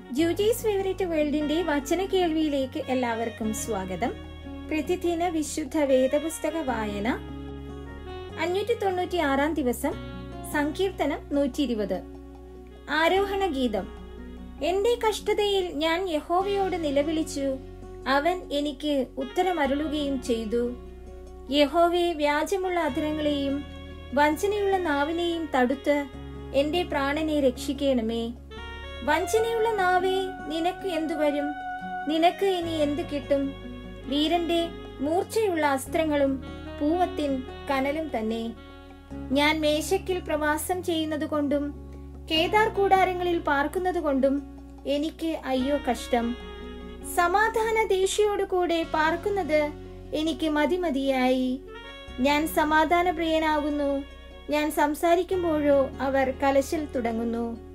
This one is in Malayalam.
ജൂജീസ് ഫേവറേറ്റ് വേൾഡിന്റെ വചന കേൾവിയിലേക്ക് എല്ലാവർക്കും സ്വാഗതം പ്രതിദിന വിശുദ്ധ വേദപുസ്തക വായന അഞ്ഞൂറ്റി തൊണ്ണൂറ്റി ആറാം ദിവസം സങ്കീർത്തനം നൂറ്റി ഇരുപത് ആരോഹണ ഗീതം എന്റെ കഷ്ടതയിൽ ഞാൻ യഹോവയോട് നിലവിളിച്ചു അവൻ എനിക്ക് ഉത്തരമരുളുകയും ചെയ്തു യഹോവയെ വ്യാജമുള്ള അധരങ്ങളെയും വഞ്ചനയുള്ള നാവിനെയും തടുത്ത് എന്റെ പ്രാണനെ രക്ഷിക്കണമേ വഞ്ചനയുള്ള നാവേ നിനക്ക് എന്തു വരും നിനക്ക് ഇനി എന്ത് കിട്ടും വീരന്റെ മൂർച്ചയുള്ള അസ്ത്രങ്ങളും പൂവത്തിൻ കനലും തന്നെ ഞാൻ മേശക്കിൽ പ്രവാസം ചെയ്യുന്നത് കൊണ്ടും കേദാർ കൂടാരങ്ങളിൽ പാർക്കുന്നത് കൊണ്ടും എനിക്ക് അയ്യോ കഷ്ടം സമാധാന ദേശിയോട് കൂടെ പാർക്കുന്നത് എനിക്ക് മതിമതിയായി ഞാൻ സമാധാന പ്രിയനാകുന്നു ഞാൻ സംസാരിക്കുമ്പോഴോ അവർ കലശൽ തുടങ്ങുന്നു